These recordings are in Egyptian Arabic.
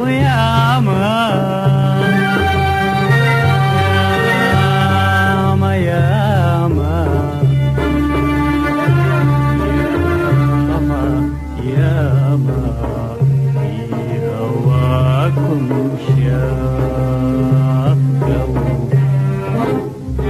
ويا ما يا ما يا ما يا ما في هواكم شاف قلبي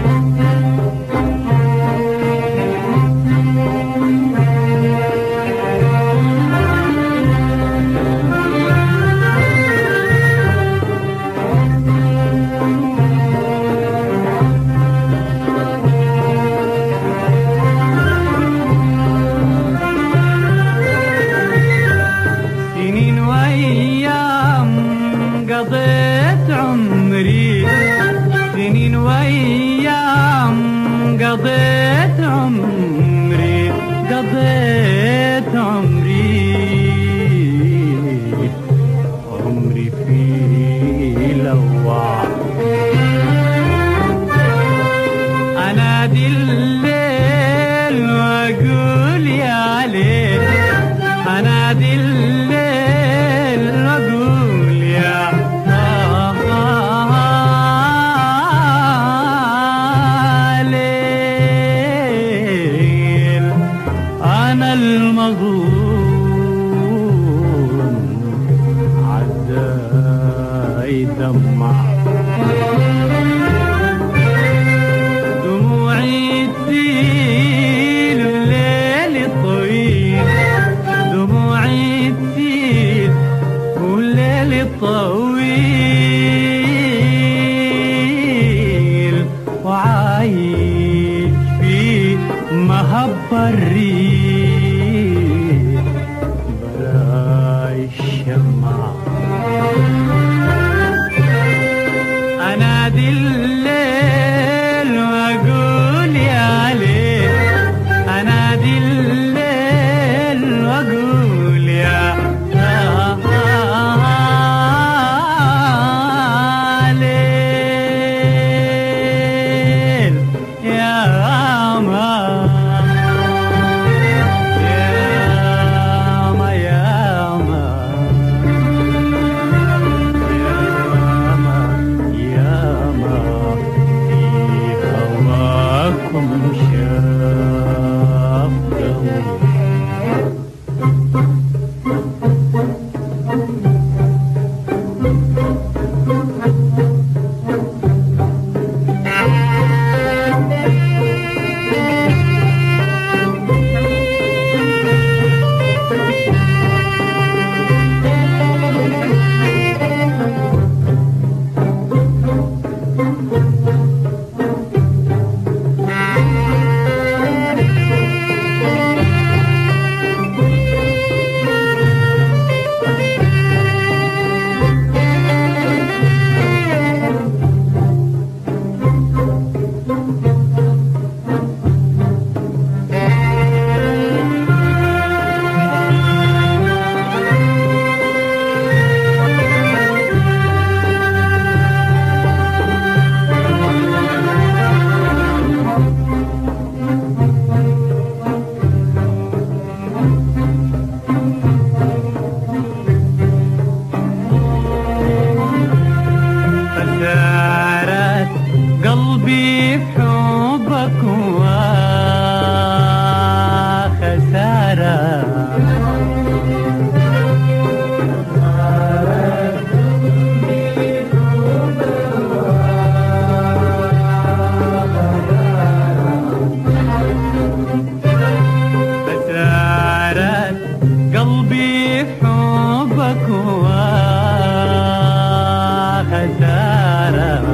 سنين وايام قضيت عمري سنين وايام قضيت عمري قضيت عمري عمري في لوعه انادي الليل واقول يا ليل انادي الليل واقول يا ليل انا المظلوم عداي دمع دموعي تسيل الليل طويل دموعي تسيل والليل طويل وعايش في مهب الريح براي الشمع انادي الليل واقول يا ليل انادي الليل واقول يا ليل يا ما يا ما يا ما ياما ياما في هواكم شاف قلبي خسارة قلبي في حبك وخسارة خسارة قلبي في حبك وخسارة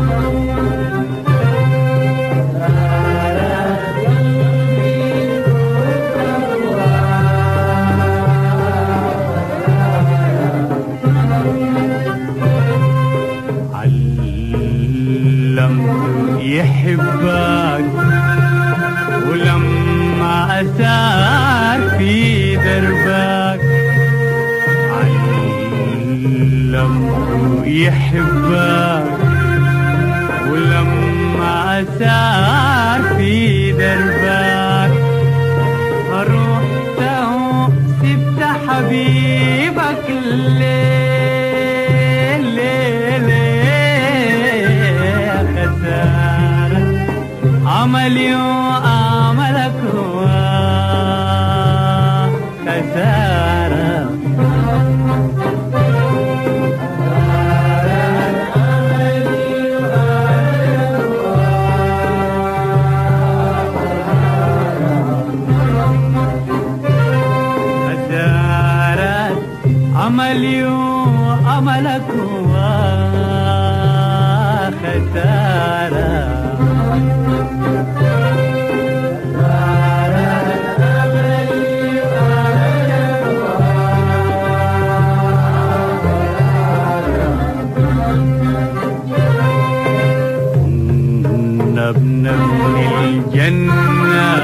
علمت يحبك ولما أسار في دربك علمت يحبك ولما أسار في دربك رحت سبت حبيبك الليل أملي وآملك هو خسارة خسارة أملي وأملك هو خسارة نبنى من الجنة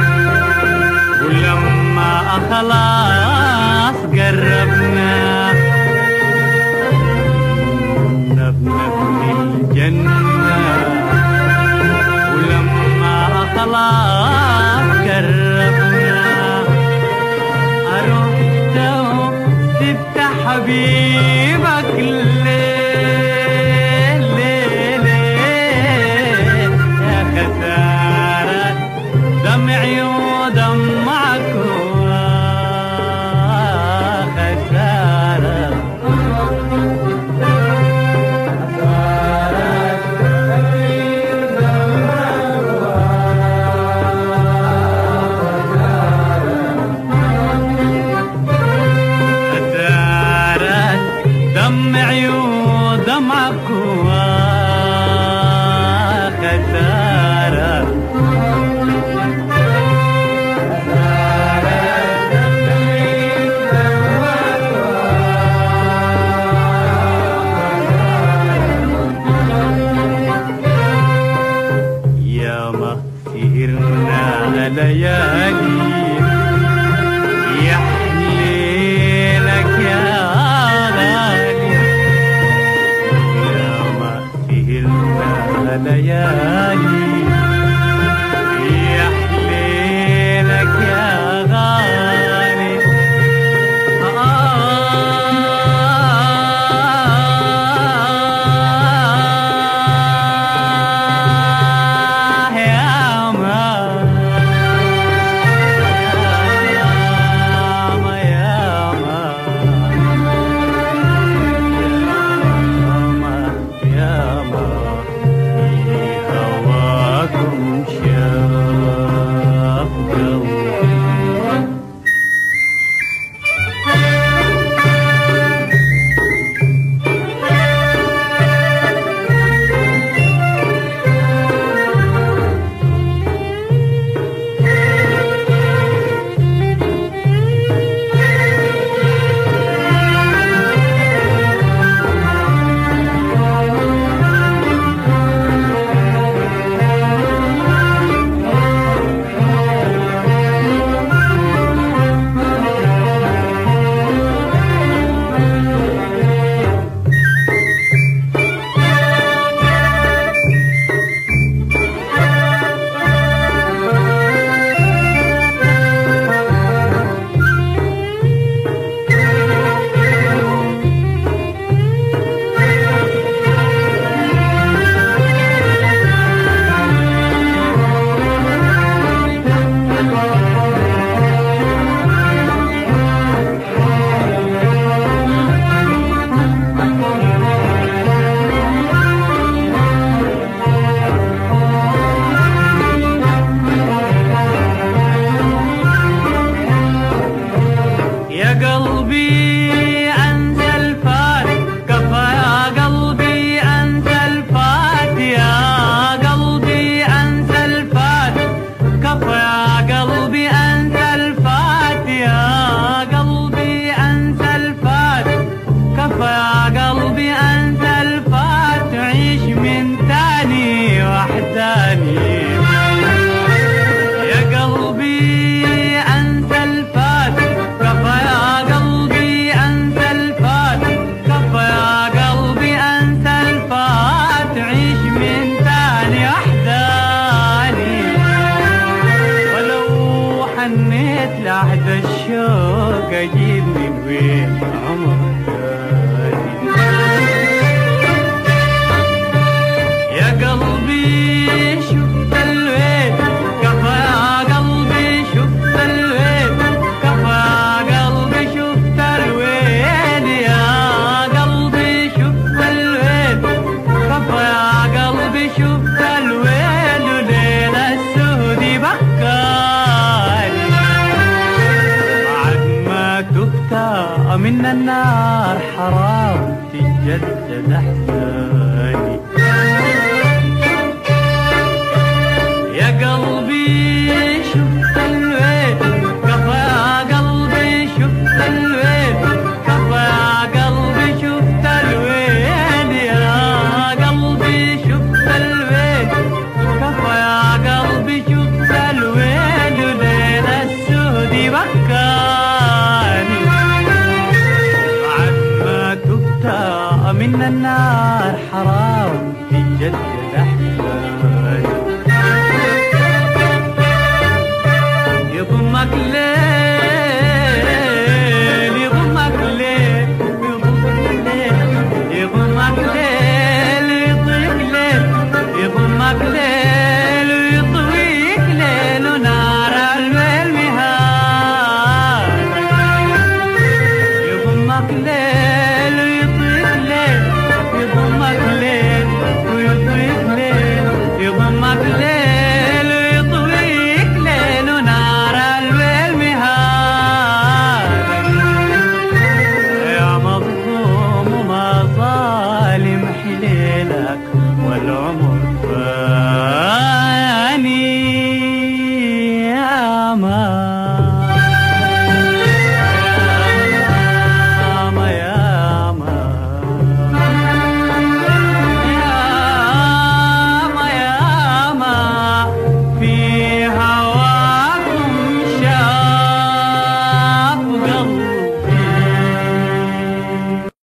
ولما خلاص قربنا نبنى من الجنة ولما خلاص قربنا أروح تفتح حبيبك ليه ليه ليه يا خسارة دمعي ودمعك هو خسارة خسارة دمعي ودمعك هو خسارة يا ما سهرنا ليالي يا حليلك يا غالي يا ما سهرنا ليالي يا حليلك يا غالي آه يا ما يا ما يا ما يا ما في هواكم شاف قلبي يا قلبي أنت الفات كفى يا قلبي أنت الفات يا قلبي أنت الفات كفى يا قلبي أنت الفات يا قلبي أنت الفات كفى يا قلبي أنت الفات عيش من تاني وحداني يا قلبي أنت الفات كفى يا قلبي من النار حرام تتجدد احزاني يا قلبي شفت الويل كفى يا قلبي شفت الويل كفى يا قلبي شفت الويل يا قلبي شفت الويل كفى يا قلبي شفت الويل ليل السود بكاني بعد ما تبت من النار حرام تجدد احزاني يضمك ليل يضمك ليل يضمك ليل يضمك ليل يطيك ليل يضمك ليل ويطويك ليل ونار الليل مهانك يضمك ليل